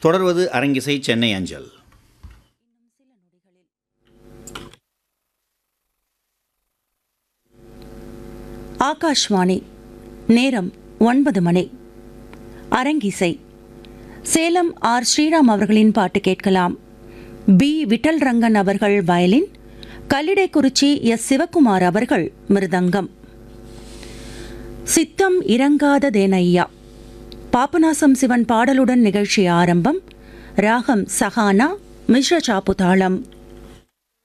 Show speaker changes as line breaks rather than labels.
தொடர்வது அரங்கிசை சென்னை அஞ்சல்
ஆகாஷ்வாணி நேரம் ஒன்பது மணி அரங்கிசை சேலம் ஆர் ஸ்ரீராம் அவர்களின் பாட்டு கேட்கலாம் பி விட்டல் ரங்கன் அவர்கள் வயலின் கல்லிடைக்குறிச்சி எஸ் சிவக்குமார் அவர்கள் மிருதங்கம் சித்தம் இறங்காததேனையா பாபநாசம் சிவன் பாடலுடன் நிகழ்ச்சி ஆரம்பம் ராகம் சஹானா மிஸ்ர சாப்பு தாளம்